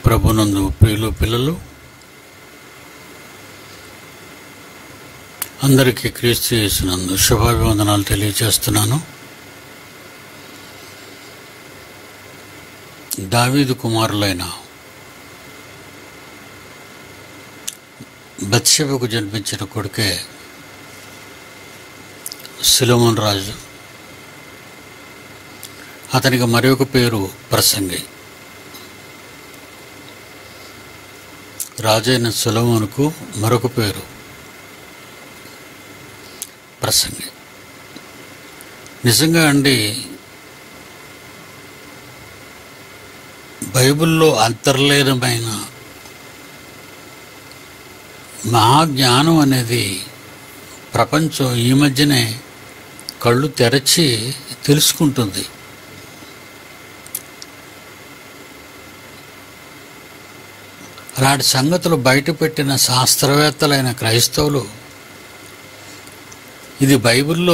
ప్రభునందు ప్రియులు పిల్లలు అందరికీ క్రీస్తు చేసినందు శుభాభివందనాలు తెలియజేస్తున్నాను దావీదు కుమారులైన బత్షెబకు జన్మించిన కొడుకే సిలోమన్ రాజు అతనికి మరి ఒక పేరు ప్రసంగి రాజైన సులమునకు మరొక పేరు ప్రసంగి నిజంగా అండి బైబిల్లో అంతర్లీనమైన మహాజ్ఞానం అనేది ప్రపంచం ఈ మధ్యనే కళ్ళు తెరచి తెలుసుకుంటుంది అలాంటి సంగతులు బయటపెట్టిన శాస్త్రవేత్తలైన క్రైస్తవులు ఇది బైబిల్లో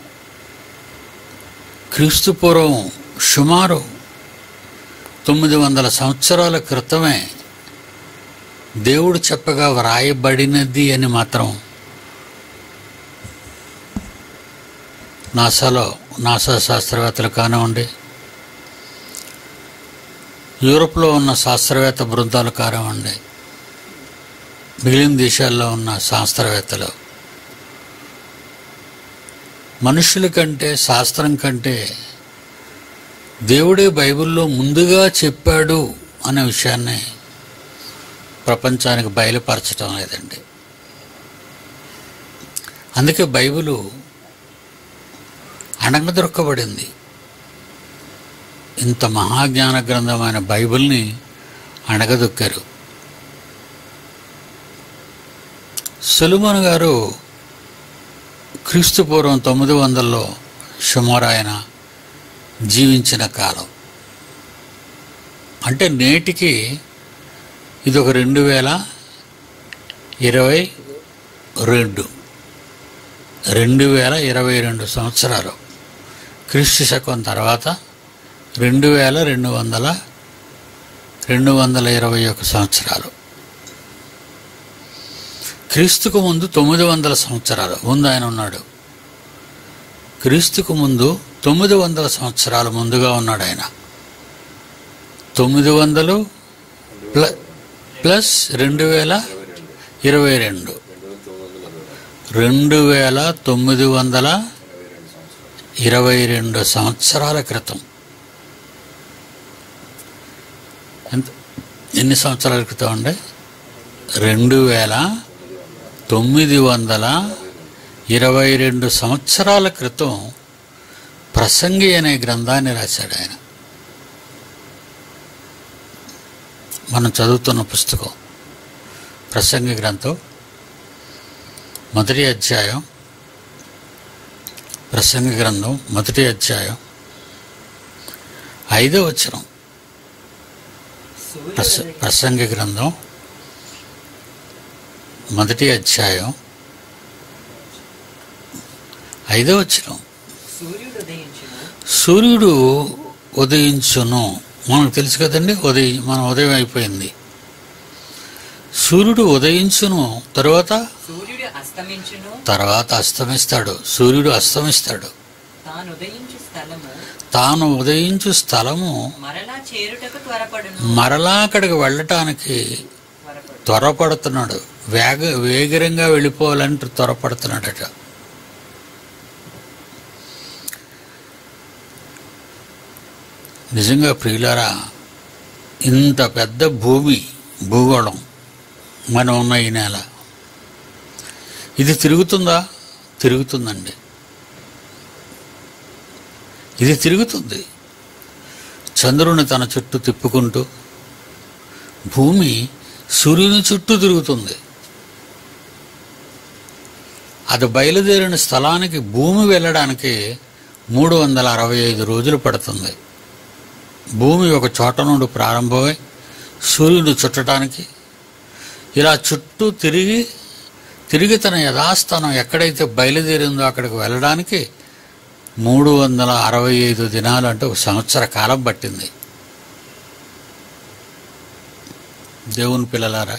క్రీస్తు పూర్వం సుమారు తొమ్మిది వందల సంవత్సరాల క్రితమే దేవుడు చెప్పగా వ్రాయబడినది అని మాత్రం నాసాలో నాసా శాస్త్రవేత్తలు కానివ్వండి యూరోప్లో ఉన్న శాస్త్రవేత్త బృందాలు కానివ్వండి మిగిలిన దేశాల్లో ఉన్న శాస్త్రవేత్తలు మనుషుల కంటే శాస్త్రం కంటే దేవుడే బైబిల్లో ముందుగా చెప్పాడు అనే విషయాన్ని ప్రపంచానికి బయలుపరచడం లేదండి అందుకే బైబిలు అణగదొరకబడింది ఇంత మహాజ్ఞాన గ్రంథమైన బైబిల్ని అణగదొక్కారు సులుమన్ గారు క్రీస్తు పూర్వం తొమ్మిది వందల్లో సుమారు ఆయన జీవించిన కాలం అంటే నేటికి ఇది ఒక రెండు వేల ఇరవై రెండు రెండు వేల ఇరవై రెండు సంవత్సరాలు క్రీస్తు శకం తర్వాత రెండు వేల రెండు వందల రెండు వందల ఇరవై ఒక సంవత్సరాలు క్రీస్తుకు ముందు తొమ్మిది వందల సంవత్సరాలు ముందు ఆయన ఉన్నాడు క్రీస్తుకు ముందు తొమ్మిది వందల సంవత్సరాల ముందుగా ఉన్నాడు ఆయన తొమ్మిది వందలు ప్ల ప్లస్ రెండు వేల ఇరవై రెండు రెండు వేల తొమ్మిది వందల ఇరవై రెండు సంవత్సరాల క్రితం ఎంత ఎన్ని సంవత్సరాల క్రితం అండి రెండు వేల తొమ్మిది వందల ఇరవై రెండు సంవత్సరాల క్రితం ప్రసంగి అనే గ్రంథాన్ని రాశాడు ఆయన మనం చదువుతున్న పుస్తకం ప్రసంగి గ్రంథం మొదటి అధ్యాయం ప్రసంగి గ్రంథం మొదటి అధ్యాయం ఐదో వచనం ప్రస ప్రసంగి గ్రంథం మొదటి అధ్యాయం ఐదో వచనం సూర్యుడు ఉదయించును సూర్యుడు ఉదయించును మనకు తెలుసు కదండి ఉదయం మన ఉదయం అయిపోయింది సూర్యుడు ఉదయించును తరువాత సూర్యుడు అస్తమించును తర్వాత అస్తమిస్తాడు సూర్యుడు అస్తమిస్తాడు తాను ఉదయించు స్థలము తాను ఉదయించు స్థలము మరలా చేరుటకు త్వరపడును మరలా అక్కడికి వెళ్ళటానికి త్వరపడు త్వరపడుతున్నాడు వేగ వేగరంగా వెళ్ళిపోవాలంటే త్వరపడుతున్నాడట నిజంగా ప్రియులారా ఇంత పెద్ద భూమి భూగోళం మనం ఉన్న ఈ నేల ఇది తిరుగుతుందా తిరుగుతుందండి ఇది తిరుగుతుంది చంద్రుని తన చుట్టూ తిప్పుకుంటూ భూమి సూర్యుని చుట్టూ తిరుగుతుంది అది బయలుదేరిన స్థలానికి భూమి వెళ్ళడానికి మూడు వందల అరవై ఐదు రోజులు పడుతుంది భూమి ఒక చోట నుండి ప్రారంభమై సూర్యుడు చుట్టడానికి ఇలా చుట్టూ తిరిగి తిరిగి తన యథాస్థానం ఎక్కడైతే బయలుదేరిందో అక్కడికి వెళ్ళడానికి మూడు వందల అరవై ఐదు దినాలు అంటే ఒక సంవత్సర కాలం పట్టింది దేవుని పిల్లలారా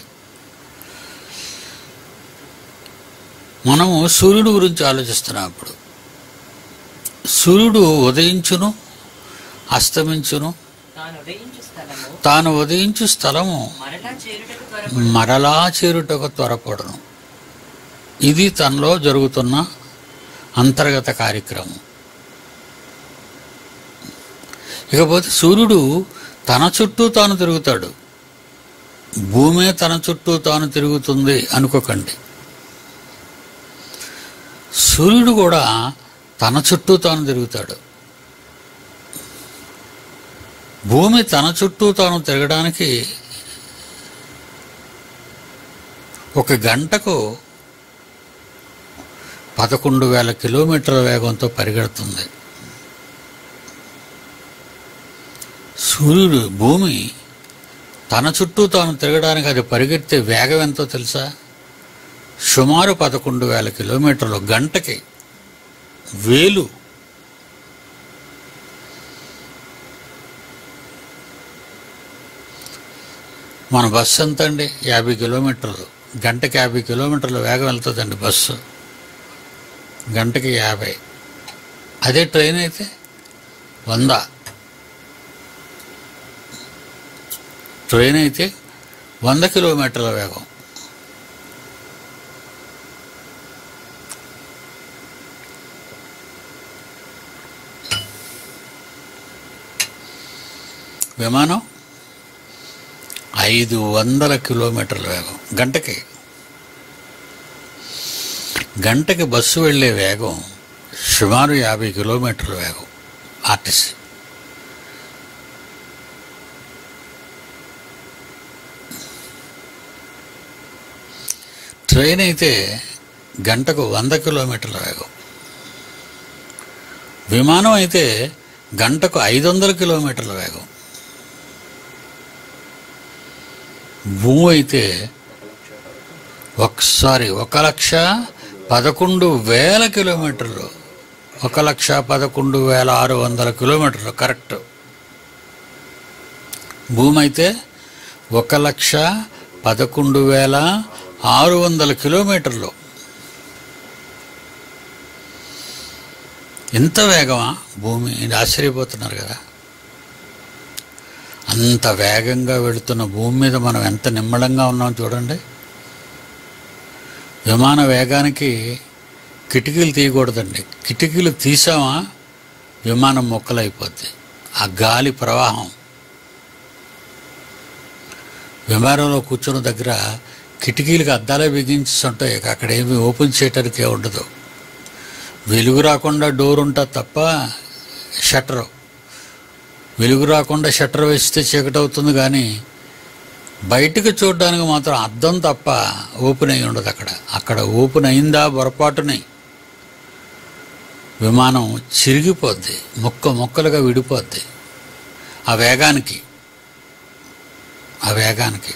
మనము సూర్యుడు గురించి ఆలోచిస్తున్నాం ఇప్పుడు సూర్యుడు ఉదయించును అస్తమించును తాను ఉదయించు స్థలము తాను ఉదయించు స్థలము మరలా చేరుటకు త్వరపడు మరలా చేరుటకు త్వరపడును ఇది తనలో జరుగుతున్న అంతర్గత కార్యక్రమం ఇకపోతే సూర్యుడు తన చుట్టూ తాను తిరుగుతాడు భూమే తన చుట్టూ తాను తిరుగుతుంది అనుకోకండి సూర్యుడు కూడా తన చుట్టూ తాను తిరుగుతాడు భూమి తన చుట్టూ తాను తిరగడానికి ఒక గంటకు పదకొండు వేల కిలోమీటర్ల వేగంతో పరిగెడుతుంది సూర్యుడు భూమి తన చుట్టూ తాను తిరగడానికి అది పరిగెత్తే వేగం ఎంతో తెలుసా సుమారు పదకొండు వేల కిలోమీటర్లు గంటకి వేలు మన బస్సు ఎంత అండి యాభై కిలోమీటర్లు గంటకి యాభై కిలోమీటర్ల వేగం వెళ్తుందండి బస్సు గంటకి యాభై అదే ట్రైన్ అయితే వంద ట్రైన్ అయితే వంద కిలోమీటర్ల వేగం విమానం ఐదు వందల కిలోమీటర్ల వేగం గంటకి గంటకి బస్సు వెళ్ళే వేగం సుమారు యాభై కిలోమీటర్ల వేగం ఆర్టీసీ ట్రైన్ అయితే గంటకు వంద కిలోమీటర్ల వేగం విమానం అయితే గంటకు ఐదు వందల కిలోమీటర్ల వేగం భూమి అయితే ఒకసారి ఒక లక్ష పదకొండు వేల కిలోమీటర్లు ఒక లక్ష పదకొండు వేల ఆరు వందల కిలోమీటర్లు కరెక్ట్ భూమి అయితే ఒక లక్ష పదకొండు వేల ఆరు వందల కిలోమీటర్లు ఎంత వేగమా భూమి ఇది ఆశ్చర్యపోతున్నారు కదా అంత వేగంగా వెళుతున్న భూమి మీద మనం ఎంత నిమ్మడంగా ఉన్నాం చూడండి విమాన వేగానికి కిటికీలు తీయకూడదండి కిటికీలు తీసామా విమానం మొక్కలైపోద్ది ఆ గాలి ప్రవాహం విమానంలో కూర్చున్న దగ్గర కిటికీలకు అద్దాలే బిగించి ఉంటాయి ఇక అక్కడ ఏమి ఓపెన్ చేయటానికి ఏ ఉండదు వెలుగు రాకుండా డోర్ ఉంటుంది తప్ప షట్టరు వెలుగు రాకుండా షట్టర్ వేస్తే చీకటి అవుతుంది కానీ బయటకు చూడడానికి మాత్రం అద్దం తప్ప ఓపెన్ అయి ఉండదు అక్కడ అక్కడ ఓపెన్ అయిందా పొరపాటుని విమానం చిరిగిపోద్ది ముక్క ముక్కలుగా విడిపోద్ది ఆ వేగానికి ఆ వేగానికి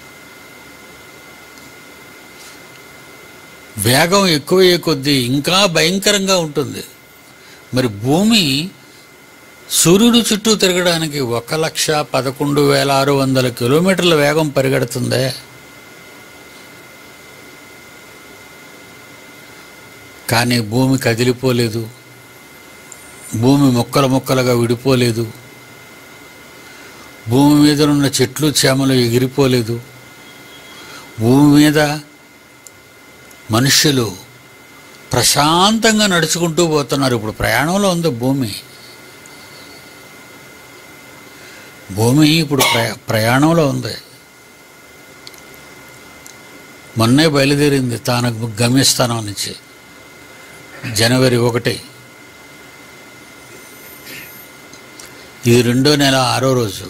వేగం ఎక్కువయ్యే కొద్దీ ఇంకా భయంకరంగా ఉంటుంది మరి భూమి సూర్యుడు చుట్టూ తిరగడానికి ఒక లక్ష పదకొండు వేల ఆరు వందల కిలోమీటర్ల వేగం పరిగెడుతుందే కానీ భూమి కదిలిపోలేదు భూమి ముక్కలు ముక్కలుగా విడిపోలేదు భూమి మీద ఉన్న చెట్లు చేమలు ఎగిరిపోలేదు భూమి మీద మనుషులు ప్రశాంతంగా నడుచుకుంటూ పోతున్నారు ఇప్పుడు ప్రయాణంలో ఉంది భూమి భూమి ఇప్పుడు ప్రయా ప్రయాణంలో ఉంది మొన్నే బయలుదేరింది తాను గమ్యస్థానం నుంచి జనవరి ఒకటి ఇది రెండో నెల ఆరో రోజు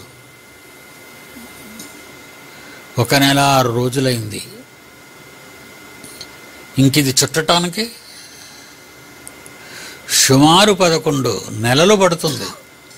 ఒక నెల ఆరు రోజులైంది ఇంకిది చుట్టటానికి సుమారు పదకొండు నెలలు పడుతుంది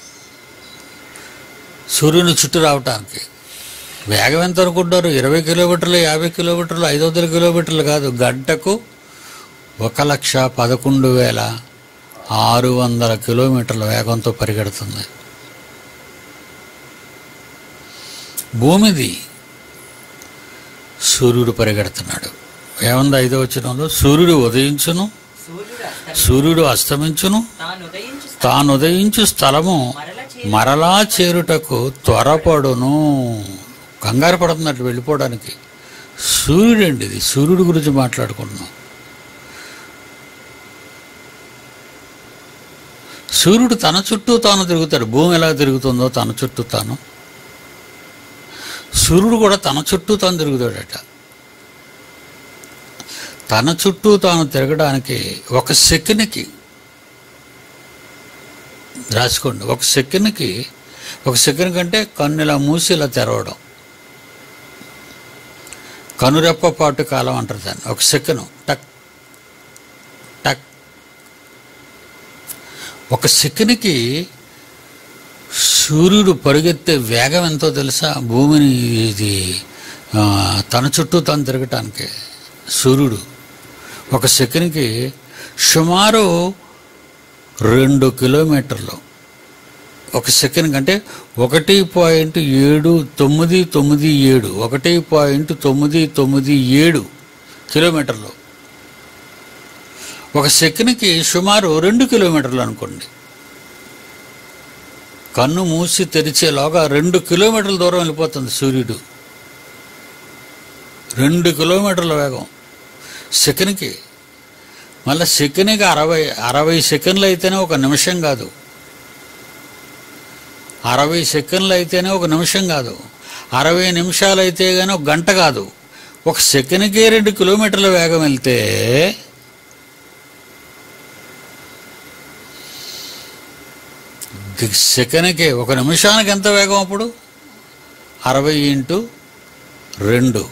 సూర్యుని చుట్టూ రావటానికి వేగం ఎంత అనుకుంటారు ఇరవై కిలోమీటర్లు యాభై కిలోమీటర్లు ఐదు వందల కిలోమీటర్లు కాదు గంటకు ఒక లక్ష పదకొండు వేల ఆరు వందల కిలోమీటర్ల వేగంతో పరిగెడుతుంది భూమిది సూర్యుడు పరిగెడుతున్నాడు ఏముంది ఐదో వచనంలో సూర్యుడు ఉదయించును సూర్యుడు అస్తమి సూర్యుడు అస్తమించును తాను ఉదయించు తాను ఉదయించు స్థలము మరల చేరు మరలా చేరుటకు త్వరపడును కంగారు పడుతున్నట్టు వెళ్ళిపోవడానికి సూర్యుడండి ఇది సూర్యుడి గురించి మాట్లాడుకుంటున్నాం సూర్యుడు తన చుట్టూ తాను తిరుగుతాడు భూమి ఎలా తిరుగుతుందో తన చుట్టూ తాను సూర్యుడు కూడా తన చుట్టూ తాను తిరుగుతాడట తన చుట్టూ తాను తిరగడానికి ఒక సెకండ్కి రాసుకోండి ఒక సెకండ్కి ఒక సెకండ్ కంటే కన్ను ఇలా మూసి ఇలా తెరవడం కనురెప్ప పాటు కాలం అంటారు దాన్ని ఒక సెకండ్ టక్ టక్ ఒక సెకండ్కి సూర్యుడు పరిగెత్తే వేగం ఎంతో తెలుసా భూమిని ఇది ఆ, తన చుట్టూ తను తిరగటానికి సూర్యుడు ఒక సెకండ్కి సుమారు రెండు కిలోమీటర్లు ఒక సెకండ్ కంటే ఒకటి పాయింట్ ఏడు తొమ్మిది తొమ్మిది ఏడు ఒకటి పాయింట్ తొమ్మిది తొమ్మిది ఏడు కిలోమీటర్లు ఒక సెకండ్కి సుమారు రెండు కిలోమీటర్లు అనుకోండి కన్ను మూసి తెరిచేలోగా రెండు కిలోమీటర్ల దూరం వెళ్ళిపోతుంది సూర్యుడు రెండు కిలోమీటర్ల వేగం సెకండ్కి మళ్ళీ సెకండ్కి అరవై అరవై సెకండ్లు అయితేనే ఒక నిమిషం కాదు అరవై సెకండ్లు అయితేనే ఒక నిమిషం కాదు అరవై నిమిషాలు అయితే కానీ ఒక గంట కాదు ఒక సెకండ్కే రెండు కిలోమీటర్ల వేగం వెళ్తే ది- సెకండ్కే ఒక నిమిషానికి ఎంత వేగం అప్పుడు అరవై ఇంటూ రెండు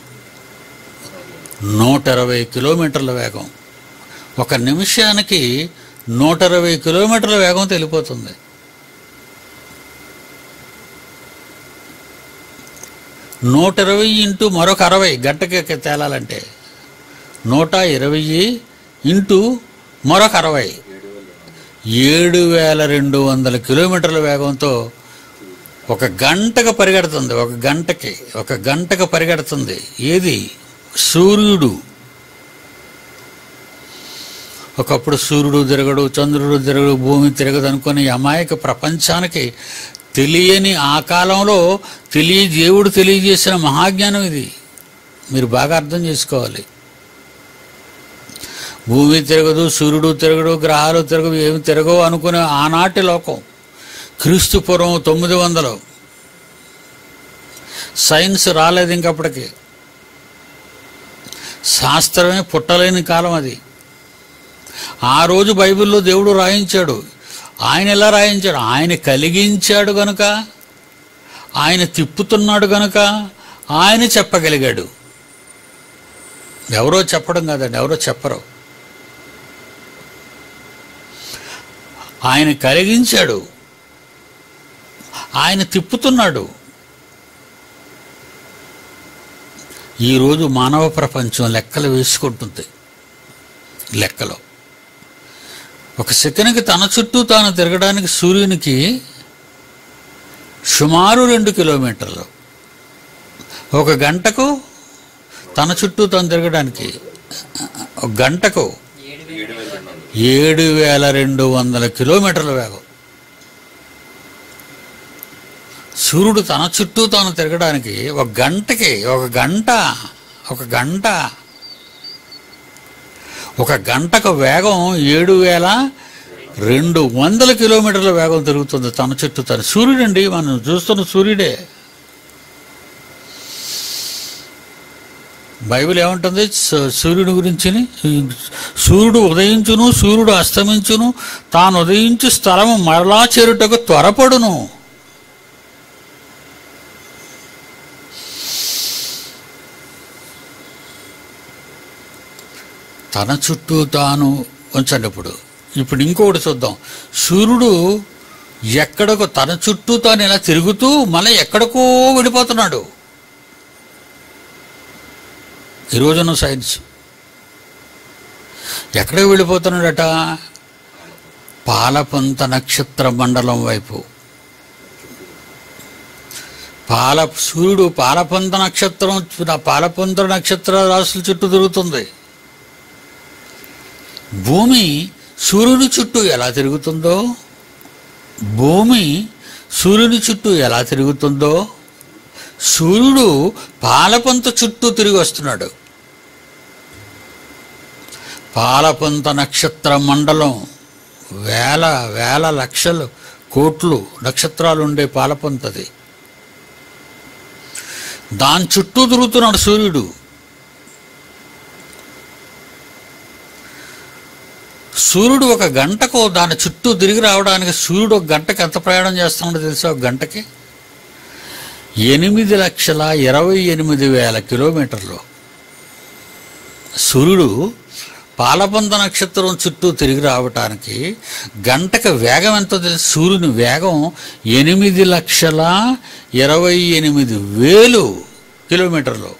నూట ఇరవై కిలోమీటర్ల వేగం ఒక నిమిషానికి నూట ఇరవై కిలోమీటర్ల వేగంతో వెళ్ళిపోతుంది నూట ఇరవై ఇంటూ మరొక అరవై గంటకి తేలాలంటే నూట ఇరవై ఇంటూ మరొక అరవై ఏడు వేల రెండు వందల కిలోమీటర్ల వేగంతో ఒక గంటకు పరిగెడుతుంది ఒక గంటకి ఒక గంటకు పరిగెడుతుంది ఏది సూర్యుడు ఒకప్పుడు సూర్యుడు తిరగడు చంద్రుడు తిరగడు భూమి తిరగదు అనుకుని ఈ అమాయక ప్రపంచానికి తెలియని ఆ కాలంలో తెలియ దేవుడు తెలియజేసిన మహాజ్ఞానం ఇది మీరు బాగా అర్థం చేసుకోవాలి భూమి తిరగదు సూర్యుడు తిరగడు గ్రహాలు తిరగవు ఏమి తిరగవు అనుకునే ఆనాటి లోకం క్రీస్తు పూర్వం తొమ్మిది వందలు సైన్స్ రాలేదు ఇంకప్పటికి శాస్త్రమే పుట్టలేని కాలం అది ఆ రోజు బైబిల్లో దేవుడు రాయించాడు ఆయన ఎలా రాయించాడు ఆయన కలిగించాడు గనుక ఆయన తిప్పుతున్నాడు గనుక ఆయన చెప్పగలిగాడు ఎవరో చెప్పడం కాదండి ఎవరో చెప్పరు ఆయన కలిగించాడు ఆయన తిప్పుతున్నాడు ఈరోజు మానవ ప్రపంచం లెక్కలు వేసుకుంటుంది లెక్కలో ఒక సెకండ్కి తన చుట్టూ తాను తిరగడానికి సూర్యునికి సుమారు రెండు కిలోమీటర్లు ఒక గంటకు తన చుట్టూ తాను తిరగడానికి ఒక గంటకు ఏడు ఏడు వేల రెండు వందలు ఏడు వేల రెండు వందల కిలోమీటర్ల వేగం సూర్యుడు తన చుట్టూ తాను తిరగడానికి ఒక గంటకి ఒక గంట ఒక గంట ఒక గంటకు వేగం ఏడు వేల రెండు వందల కిలోమీటర్ల వేగం తిరుగుతుంది తన చుట్టూ తను సూర్యుడండి మనం చూస్తున్న సూర్యుడే బైబిల్ ఏమంటుంది సూ- సూర్యుడి గురించి సూర్యుడు ఉదయించును సూర్యుడు అస్తమించును తాను ఉదయించు స్థలము మరలా చేరుటకు త్వరపడును తన చుట్టూ తాను ఉంచండి ఇప్పుడు ఇప్పుడు ఇంకొకటి చూద్దాం సూర్యుడు ఎక్కడికో తన చుట్టూ తాను ఇలా తిరుగుతూ మళ్ళీ ఎక్కడికో వెళ్ళిపోతున్నాడు ఈరోజున సైన్స్ ఎక్కడికి వెళ్ళిపోతున్నాడట పాలపంత నక్షత్ర మండలం వైపు పాల సూర్యుడు పాలపంత నక్షత్రం పాలపంత నక్షత్ర రాశుల చుట్టూ తిరుగుతుంది భూమి సూర్యుని చుట్టూ ఎలా తిరుగుతుందో భూమి సూర్యుని చుట్టూ ఎలా తిరుగుతుందో సూర్యుడు పాలపంత చుట్టూ తిరిగి వస్తున్నాడు పాలపంత నక్షత్ర మండలం వేల వేల లక్షలు కోట్లు నక్షత్రాలు ఉండే పాలపంతది దాని చుట్టూ తిరుగుతున్నాడు సూర్యుడు సూర్యుడు ఒక గంటకు దాని చుట్టూ తిరిగి రావడానికి సూర్యుడు ఒక గంటకి ఎంత ప్రయాణం చేస్తున్నాడో తెలుసా ఒక గంటకి ఎనిమిది లక్షల ఇరవై ఎనిమిది వేల కిలోమీటర్లు సూర్యుడు పాలబంద నక్షత్రం చుట్టూ తిరిగి రావటానికి గంటకు వేగం ఎంతో తెలుసు సూర్యుని వేగం ఎనిమిది లక్షల ఇరవై ఎనిమిది వేలు కిలోమీటర్లు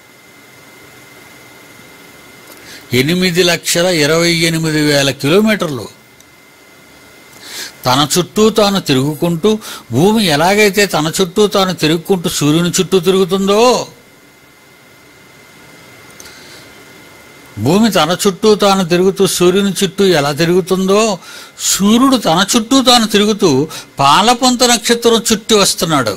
ఎనిమిది లక్షల ఇరవై ఎనిమిది వేల కిలోమీటర్లు తన చుట్టూ తాను తిరుగుకుంటూ భూమి ఎలాగైతే తన చుట్టూ తాను తిరుగుకుంటూ సూర్యుని చుట్టూ తిరుగుతుందో భూమి తన చుట్టూ తాను తిరుగుతూ సూర్యుని చుట్టూ ఎలా తిరుగుతుందో సూర్యుడు తన చుట్టూ తాను తిరుగుతూ పాలపంత నక్షత్రం చుట్టూ వస్తున్నాడు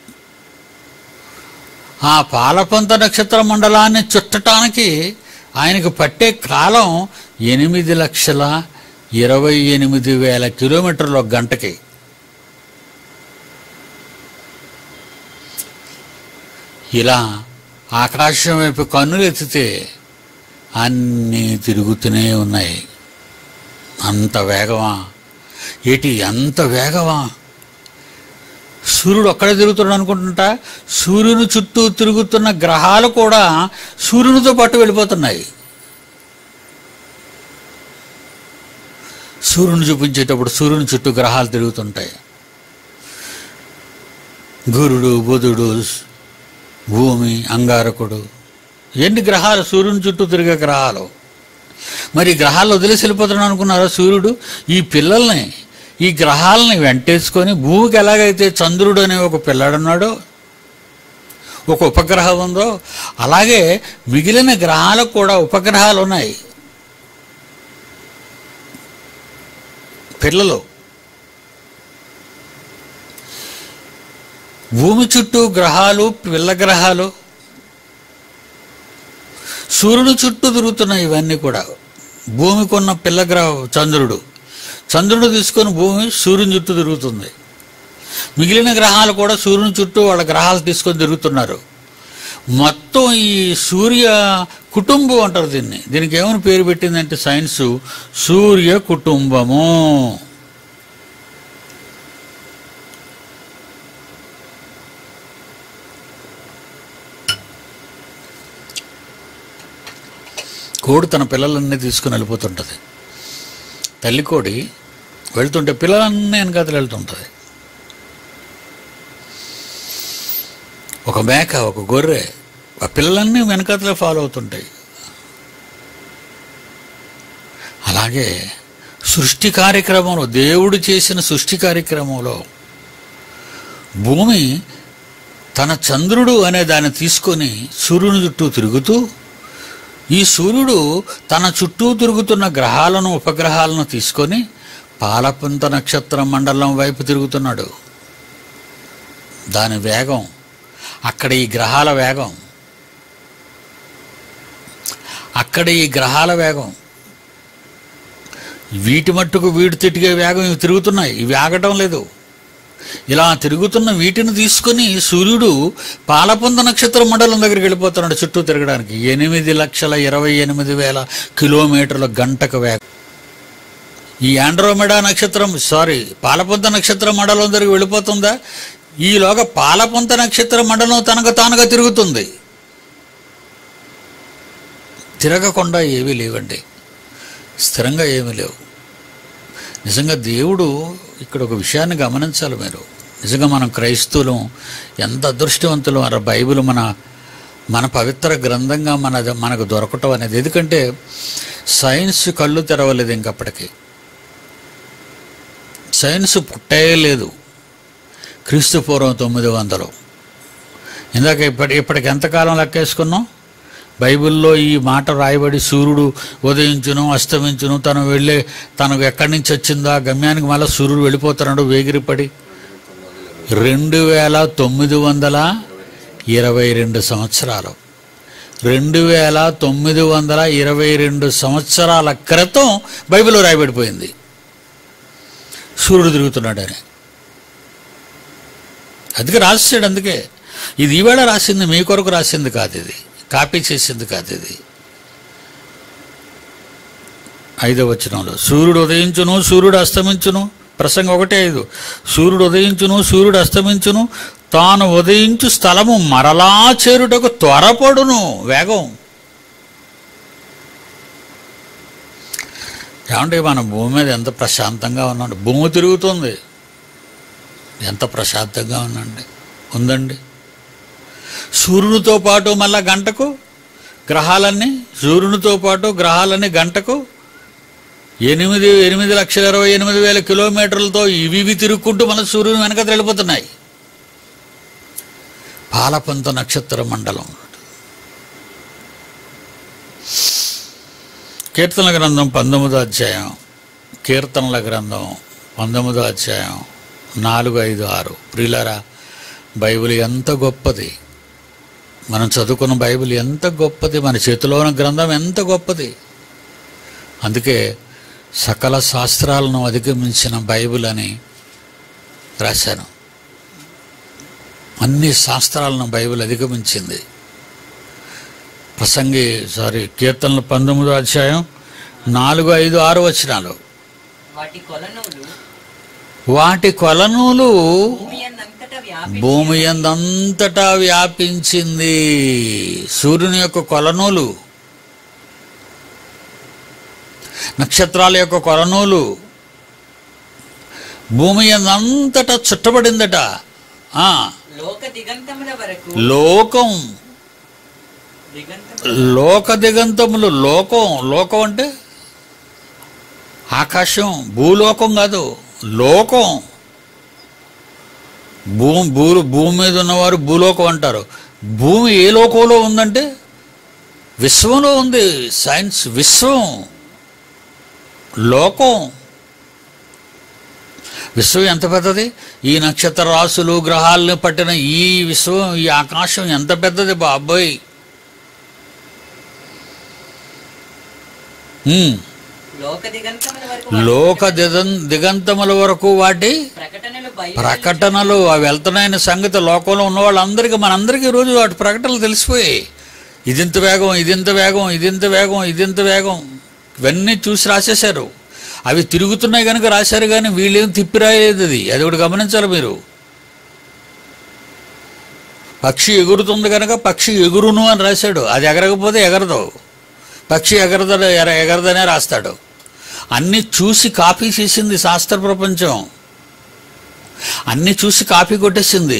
ఆ పాలపంత నక్షత్ర మండలాన్ని చుట్టటానికి ఆయనకు పట్టే కాలం ఎనిమిది లక్షల ఇరవై ఎనిమిది వేల కిలోమీటర్ల ఒక గంటకి ఇలా ఆకాశం వైపు కన్నులు ఎత్తితే అన్నీ తిరుగుతూనే ఉన్నాయి అంత వేగమా ఏటి అంత వేగమా సూర్యుడు ఒక్కడే తిరుగుతున్నాడు అనుకుంటుంటా సూర్యుని చుట్టూ తిరుగుతున్న గ్రహాలు కూడా సూర్యునితో పాటు వెళ్ళిపోతున్నాయి సూర్యుని చూపించేటప్పుడు సూర్యుని చుట్టూ గ్రహాలు తిరుగుతుంటాయి గురుడు బుధుడు భూమి అంగారకుడు ఎన్ని గ్రహాలు సూర్యుని చుట్టూ తిరిగే గ్రహాలు మరి ఈ గ్రహాలు వదిలేసి వెళ్ళిపోతున్నాడు అనుకున్నారా సూర్యుడు ఈ పిల్లల్ని ఈ గ్రహాలని వెంటేసుకొని భూమికి ఎలాగైతే చంద్రుడు అనే ఒక పిల్లాడున్నాడో ఒక ఉపగ్రహం ఉందో అలాగే మిగిలిన గ్రహాలకు కూడా ఉపగ్రహాలు ఉన్నాయి పిల్లలు భూమి చుట్టూ గ్రహాలు పిల్ల గ్రహాలు సూర్యుని చుట్టూ తిరుగుతున్నాయి ఇవన్నీ కూడా భూమికి ఉన్న పిల్ల గ్రహం చంద్రుడు చంద్రుడు తీసుకొని భూమి సూర్యుని చుట్టూ తిరుగుతుంది మిగిలిన గ్రహాలు కూడా సూర్యుని చుట్టూ వాళ్ళ గ్రహాలు తీసుకొని తిరుగుతున్నారు మొత్తం ఈ సూర్య కుటుంబం అంటారు దీన్ని దీనికి ఏమని పేరు పెట్టిందంటే సైన్స్ సూర్య కుటుంబము కోడి తన పిల్లలన్నీ తీసుకుని వెళ్ళిపోతుంటుంది తల్లి కోడి వెళ్తుంటే పిల్లలన్నీ వెనకాతలు వెళ్తుంటుంది ఒక మేక ఒక గొర్రె ఆ పిల్లలన్నీ వెనకాతలే ఫాలో అవుతుంటాయి అలాగే సృష్టి కార్యక్రమంలో దేవుడు చేసిన సృష్టి కార్యక్రమంలో భూమి తన చంద్రుడు అనే దాన్ని తీసుకొని సూర్యుని చుట్టూ తిరుగుతూ ఈ సూర్యుడు తన చుట్టూ తిరుగుతున్న గ్రహాలను ఉపగ్రహాలను తీసుకొని పాలపుంత నక్షత్ర మండలం వైపు తిరుగుతున్నాడు దాని వేగం అక్కడ ఈ గ్రహాల వేగం అక్కడ ఈ గ్రహాల వేగం వీటి మట్టుకు వీటి తిరిగే వేగం ఇవి తిరుగుతున్నాయి ఇవి ఆగటం లేదు ఇలా తిరుగుతున్న వీటిని తీసుకొని సూర్యుడు పాలపొంద నక్షత్ర మండలం దగ్గరికి వెళ్ళిపోతున్నాడు చుట్టూ తిరగడానికి ఎనిమిది లక్షల ఇరవై ఎనిమిది వేల కిలోమీటర్ల గంటకు వేగం ఈ ఆండ్రోమెడా నక్షత్రం సారీ పాలపొంత నక్షత్ర మండలం దగ్గరికి వెళ్ళిపోతుందా ఈలోగా పాలపొంత నక్షత్ర మండలం తనకు తానుగా తిరుగుతుంది తిరగకుండా ఏమీ లేవండి స్థిరంగా ఏమీ లేవు నిజంగా దేవుడు ఇక్కడ ఒక విషయాన్ని గమనించాలి మీరు నిజంగా మనం క్రైస్తవులం ఎంత అదృష్టవంతులు మన బైబిల్ మన మన పవిత్ర గ్రంథంగా మన మనకు దొరకటం అనేది ఎందుకంటే సైన్స్ కళ్ళు తెరవలేదు ఇంకప్పటికి సైన్స్ పుట్టే లేదు క్రీస్తు పూర్వం తొమ్మిది వందలు ఇందాక ఇప్పటి ఇప్పటికి ఎంతకాలం లెక్కేసుకున్నాం బైబిల్లో ఈ మాట రాయబడి సూర్యుడు ఉదయించును అస్తమించును తను వెళ్ళే తనకు ఎక్కడి నుంచి వచ్చిందో ఆ గమ్యానికి మళ్ళీ సూర్యుడు వెళ్ళిపోతున్నాడు వేగిరిపడి రెండు వేల తొమ్మిది వందల ఇరవై రెండు సంవత్సరాలు రెండు వేల తొమ్మిది వందల ఇరవై రెండు సంవత్సరాల క్రితం బైబిల్లో రాయబడిపోయింది సూర్యుడు తిరుగుతున్నాడని అందుకే రాసాడు అందుకే ఇది ఈవేళ రాసింది మీ కొరకు రాసింది కాదు ఇది కాపీ చేసింది కాదు ఇది ఐదవ వచనంలో సూర్యుడు ఉదయించును సూర్యుడు అస్తమించును ప్రసంగం ఒకటే ఐదు సూర్యుడు ఉదయించును సూర్యుడు అస్తమించును తాను ఉదయించు స్థలము మరలా చేరుటకు త్వరపడును వేగం ఏమంటే మన భూమి మీద ఎంత ప్రశాంతంగా ఉన్నాడు భూమి తిరుగుతుంది ఎంత ప్రశాంతంగా ఉందండి ఉందండి సూర్యునితో పాటు మళ్ళా గంటకు గ్రహాలన్నీ సూర్యునితో పాటు గ్రహాలన్నీ గంటకు ఎనిమిది ఎనిమిది లక్షల ఇరవై ఎనిమిది వేల కిలోమీటర్లతో ఇవి ఇవి తిరుక్కుంటూ మన సూర్యుని వెనక వెళ్ళిపోతున్నాయి పాలపంత నక్షత్ర మండలం కీర్తనల గ్రంథం పంతొమ్మిదో అధ్యాయం కీర్తనల గ్రంథం పంతొమ్మిదో అధ్యాయం నాలుగు ఐదు ఆరు ప్రియులరా బైబిల్ ఎంత గొప్పది మనం చదువుకున్న బైబిల్ ఎంత గొప్పది మన చేతిలో ఉన్న గ్రంథం ఎంత గొప్పది అందుకే సకల శాస్త్రాలను అధిగమించిన బైబిల్ అని రాశాను అన్ని శాస్త్రాలను బైబిల్ అధిగమించింది ప్రసంగి సారీ కీర్తనలు పంతొమ్మిదో అధ్యాయం నాలుగు ఐదు ఆరు వచనాలు వాటి కొలనులు వాటి కొలనులు భూమి అంతటా వ్యాపించి భూమి అంతటా వ్యాపించింది సూర్యుని యొక్క కొలనూలు నక్షత్రాల యొక్క కొలనూలు భూమి అంతటా చుట్టబడిందట ఆ, లోక దిగంతముల వరకు లోకం దిగంతం లోక దిగంతములు లోకం లోకం అంటే ఆకాశం భూలోకం కాదు లోకం భూమి భూ భూమి మీద ఉన్నవారు భూలోకం అంటారు భూమి ఏ లోకంలో ఉందంటే విశ్వంలో ఉంది సైన్స్ విశ్వం లోకం విశ్వం ఎంత పెద్దది ఈ నక్షత్ర రాశులు గ్రహాలను పట్టిన ఈ విశ్వం ఈ ఆకాశం ఎంత పెద్దది బాబోయ్ హ్మ్. లోక దిగంతముల వరకు లోక దిగం దిగంతముల వరకు వాటి ప్రకటనలు బయలు ప్రకటనలు అవి వెళ్తున్నాయన్న సంగతి లోకంలో ఉన్న వాళ్ళందరికీ మనందరికీ రోజు వాటి ప్రకటనలు తెలిసిపోయాయి ఇదింత వేగం ఇదింత వేగం ఇదింత వేగం ఇదింత వేగం ఇవన్నీ చూసి రాసేశారు అవి తిరుగుతున్నాయి కనుక రాశారు కానీ వీళ్ళేం తిప్పి రాయలేదు అది అది ఒకటి గమనించాలి మీరు పక్షి ఎగురుతుంది కనుక పక్షి ఎగురును అని రాశాడు అది ఎగరకపోతే ఎగరదు పక్షి ఎగరద ఎర- ఎగరదనే రాస్తాడు అన్నీ చూసి కాపీ చేసింది శాస్త్ర ప్రపంచం అన్నీ చూసి కాపీ కొట్టేసింది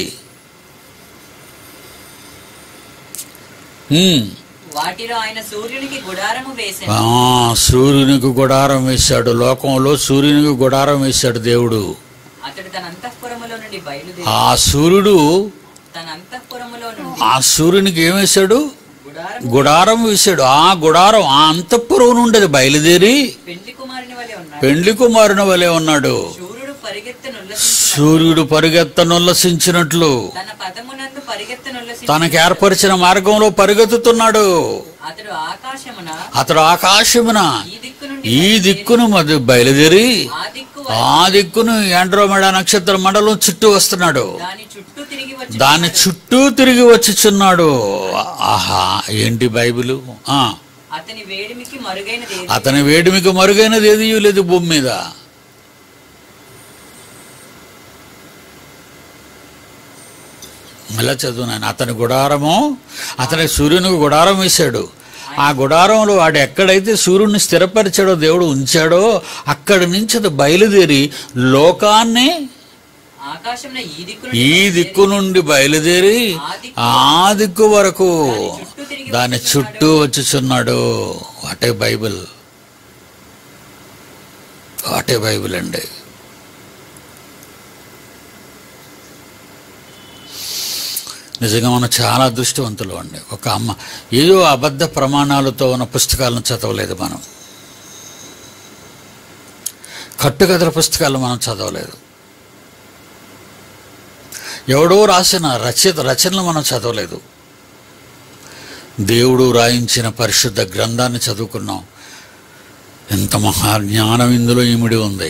హ్మ్. వాటిలో ఆయన సూర్యునికి గుడారము వేసెను ఆ, సూర్యునికి గుడారం వేశాడు లోకంలో సూర్యునికి గుడారం వేశాడు దేవుడు అతడు తన అంతఃపురములో నుండి బయలుదేరి ఆ సూర్యుడు తన అంతఃపురములో నుండి ఆ సూర్యునికి ఏం వేశాడు గుడారం గుడారం వేశాడు ఆ గుడారం ఆ అంతఃపురం నుండి అది బయలుదేరి పెండ్లి కుమారుని వలె ఉన్నాడు పెండ్లి కుమారుని వలె ఉన్నాడు సూర్యుడు పరిగెత్తనుల్లసించిన సూర్యుడు పరిగెత్తనుల్లసించినట్లు తన పదమునందు పరిగెత్తనుల్లసించిన తనకు ఏర్పరిచిన మార్గంలో పరిగెత్తుతున్నాడు అతడు ఆకాశమున అతడు ఆకాశమున ఈ దిక్కు నుండి ఈ దిక్కును మధ్య బయలుదేరి ఆ దిక్కు ఆ దిక్కును యాండ్రోమెడ నక్షత్ర మండలం చుట్టూ వస్తున్నాడు దాని చుట్టూ తిరిగి వచ్చి దాని చుట్టూ తిరిగి వచ్చుచున్నాడు ఆహా ఏంటి బైబిలు ఆ అతని వేడిమికి మరుగైనది ఏది? అతని వేడిమికి మరుగైనది ఏది లేదు భూమి మీద ఇలా చదువునాను అతని గుడారము అతని సూర్యునికి గుడారం వేశాడు ఆ గుడారంలో వాడు ఎక్కడైతే సూర్యుడిని స్థిరపరిచాడో దేవుడు ఉంచాడో అక్కడి నుంచి అది బయలుదేరి లోకాన్ని ఆకాశమున ఈ దిక్కు ఈ నుండి దిక్కు నుండి బయలుదేరి ఆ దిక్కు వరకు దాని చుట్టూ వచ్చుచున్నాడు వాటే బైబిల్ వాటే బైబిల్ అండి నిజంగా మనం చాలా అదృష్టవంతులు అండి ఒక అమ్మ ఏదో అబద్ధ ప్రమాణాలతో ఉన్న పుస్తకాలను చదవలేదు మనం కట్టుకథల పుస్తకాలు మనం చదవలేదు ఎవడో రాసిన రచయిత రచనలు మనం చదవలేదు దేవుడు రాయించిన పరిశుద్ధ గ్రంథాన్ని చదువుకున్నాం ఎంత మహాజ్ఞానం ఇందులో ఇమిడి ఉంది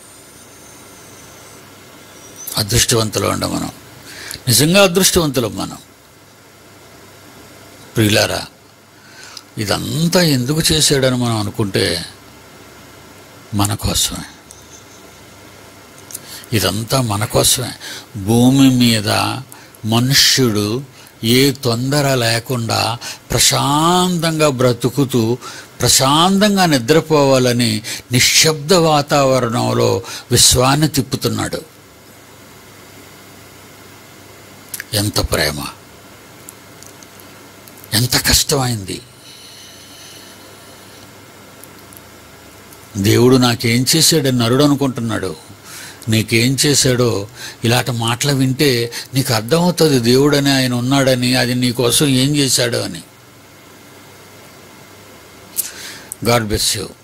అదృష్టవంతులు అండి మనం నిజంగా అదృష్టవంతులు మనం ప్రియులారా ఇదంతా ఎందుకు చేశాడని మనం అనుకుంటే మన కోసమే ఇదంతా మన కోసమే భూమి మీద మనుష్యుడు ఏ తొందర లేకుండా ప్రశాంతంగా బ్రతుకుతూ ప్రశాంతంగా నిద్రపోవాలని నిశ్శబ్ద వాతావరణంలో విశ్వాన్ని తిప్పుతున్నాడు ఎంత ప్రేమ ఎంత కష్టమైంది దేవుడు నాకేం చేశాడని నరుడు అనుకుంటున్నాడు నీకేం చేశాడో ఇలాంటి మాటలు వింటే నీకు అర్థమవుతుంది దేవుడని ఆయన ఉన్నాడని అది నీ కోసం ఏం చేశాడో అని గాడ్ బెస్ యూ